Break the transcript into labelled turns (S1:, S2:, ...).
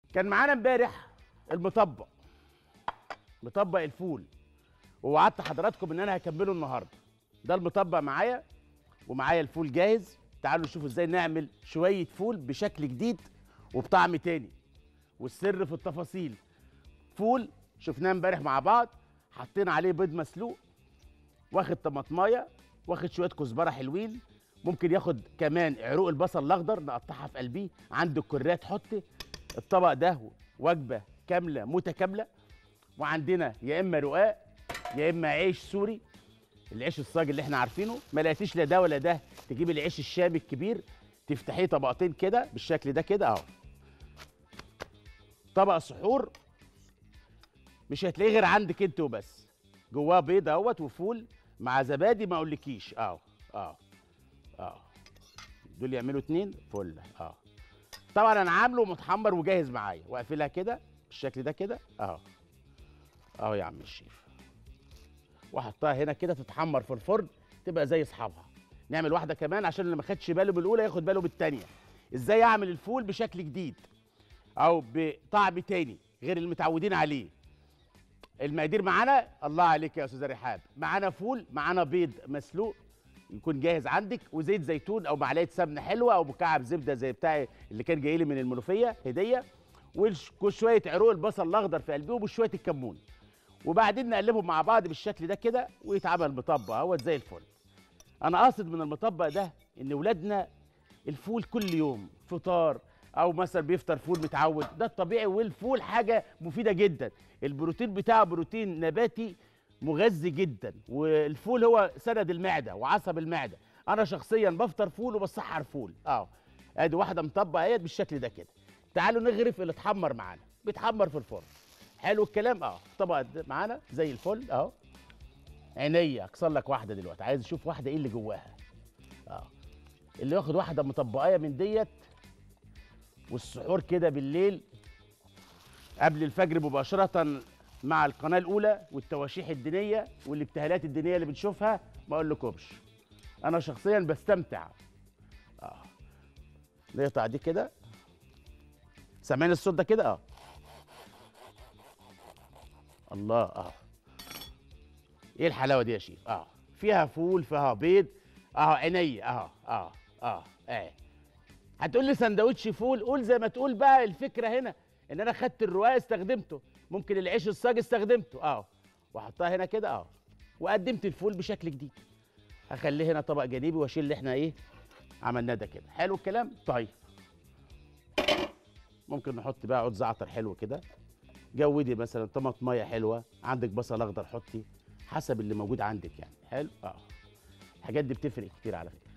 S1: كان معانا امبارح المطبق مطبق الفول ووعدت حضراتكم ان انا هكمله النهارده ده المطبق معايا ومعايا الفول جاهز تعالوا نشوف ازاي نعمل شويه فول بشكل جديد وبطعم تاني والسر في التفاصيل فول شفناه امبارح مع بعض حطينا عليه بيض مسلوق واخد طماطمايه واخد شويه كزبره حلوين ممكن ياخد كمان عروق البصل الاخضر نقطعها في قلبيه عندك كرات حطي الطبق ده وجبه كامله متكامله وعندنا يا اما رقاق يا اما عيش سوري العيش الصاج اللي احنا عارفينه ما لقيتيش لا ده ولا ده تجيب العيش الشامي الكبير تفتحيه طبقتين كده بالشكل ده كده اهو طبق سحور مش هتلاقيه غير عندك انت وبس جواه بيض اهوت وفول مع زبادي ما اقولكيش اهو اهو اهو دول يعملوا اتنين فل اهو طبعا انا عامله متحمر وجاهز معايا واقفلها كده بالشكل ده كده اهو اهو يا عم الشيف واحطها هنا كده تتحمر في الفرن تبقى زي اصحابها نعمل واحده كمان عشان اللي ما خدش باله من الاولى ياخد باله بالثانيه ازاي اعمل الفول بشكل جديد او بطعم تاني غير اللي متعودين عليه المقادير معانا الله عليك يا استاذه رحاب معانا فول معانا بيض مسلوق يكون جاهز عندك وزيت زيتون او معلقه سمنه حلوه او مكعب زبده زي بتاعي اللي كان جاي لي من المنوفيه هديه وشويه عروق البصل الاخضر في قلبهم وشويه الكمون وبعدين نقلبهم مع بعض بالشكل ده كده ويتعمل مطبق اهوت زي الفل انا قاصد من المطبق ده ان ولادنا الفول كل يوم فطار او مثلا بيفطر فول متعود ده الطبيعي والفول حاجه مفيده جدا البروتين بتاعه بروتين نباتي مغذي جدا والفول هو سند المعده وعصب المعده انا شخصيا بفطر فول وبسحر فول اه ادي واحده مطبقه اهيت بالشكل ده كده تعالوا نغرف اللي اتحمر معانا بيتحمر في الفرن حلو الكلام اه طبق معانا زي الفل اهو عينيا اكسر لك واحده دلوقتي عايز اشوف واحده ايه اللي جواها اه اللي واخد واحده مطبقايه من ديت والسحور كده بالليل قبل الفجر مباشره مع القناه الاولى والتواشيح الدينيه والابتهالات الدينيه اللي بنشوفها ما اقولكمش انا شخصيا بستمتع اه نقطع دي كده سامعين الصوت ده كده اه الله اه ايه الحلاوه دي يا شيف اه فيها فول فيها بيض اه عينيا اه اه اه اه هتقول لي سندوتش فول قول زي ما تقول بقى الفكره هنا ان انا خدت الرقاق استخدمته ممكن العيش الصاج استخدمته اه واحطها هنا كده اه وقدمت الفول بشكل جديد هخليه هنا طبق جانبي واشيل اللي احنا ايه عملناه ده كده حلو الكلام طيب ممكن نحط بقى عود زعتر حلو كده جودي مثلا طماطمايه حلوه عندك بصل اخضر حطي حسب اللي موجود عندك يعني حلو اه الحاجات دي بتفرق كتير على فكره